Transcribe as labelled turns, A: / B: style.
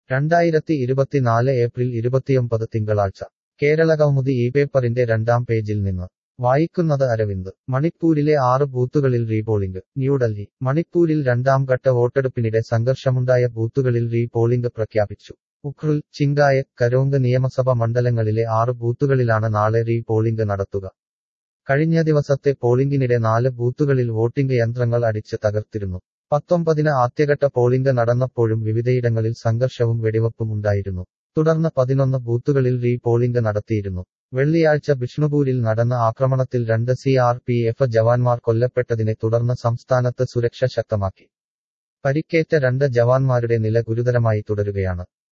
A: രണ്ടായിരത്തി ഇരുപത്തിനാല് ഏപ്രിൽ ഇരുപത്തിയൊമ്പത് തിങ്കളാഴ്ച കേരളകൗമുദി ഈ പേപ്പറിന്റെ രണ്ടാം പേജിൽ നിന്ന് വായിക്കുന്നത് അരവിന്ദ് മണിപ്പൂരിലെ ആറ് ബൂത്തുകളിൽ റീപോളിംഗ് ന്യൂഡൽഹി മണിപ്പൂരിൽ രണ്ടാം ഘട്ട വോട്ടെടുപ്പിനിടെ സംഘർഷമുണ്ടായ ബൂത്തുകളിൽ റീപോളിംഗ് പ്രഖ്യാപിച്ചു ഉഖ്രുൽ ചിങ്കായ കരോങ്ക് നിയമസഭ മണ്ഡലങ്ങളിലെ ആറ് ബൂത്തുകളിലാണ് നാളെ റീപോളിംഗ് നടത്തുക കഴിഞ്ഞ ദിവസത്തെ പോളിംഗിനിടെ നാല് ബൂത്തുകളിൽ വോട്ടിംഗ് യന്ത്രങ്ങൾ അടിച്ച് തകർത്തിരുന്നു പത്തൊമ്പതിന് ആദ്യഘട്ട പോളിംഗ് നടന്നപ്പോഴും വിവിധയിടങ്ങളിൽ സംഘർഷവും വെടിവെപ്പും ഉണ്ടായിരുന്നു തുടർന്ന് പതിനൊന്ന് ബൂത്തുകളിൽ റീ പോളിംഗ് നടത്തിയിരുന്നു വെള്ളിയാഴ്ച ബിഷ്ണുപൂരിൽ നടന്ന ആക്രമണത്തിൽ രണ്ട് സി ആർ പി എഫ് ജവാന്മാർ കൊല്ലപ്പെട്ടതിനെ തുടർന്ന് സംസ്ഥാനത്ത് സുരക്ഷ ശക്തമാക്കി പരിക്കേറ്റ രണ്ട് ജവാന്മാരുടെ നില ഗുരുതരമായി തുടരുകയാണ്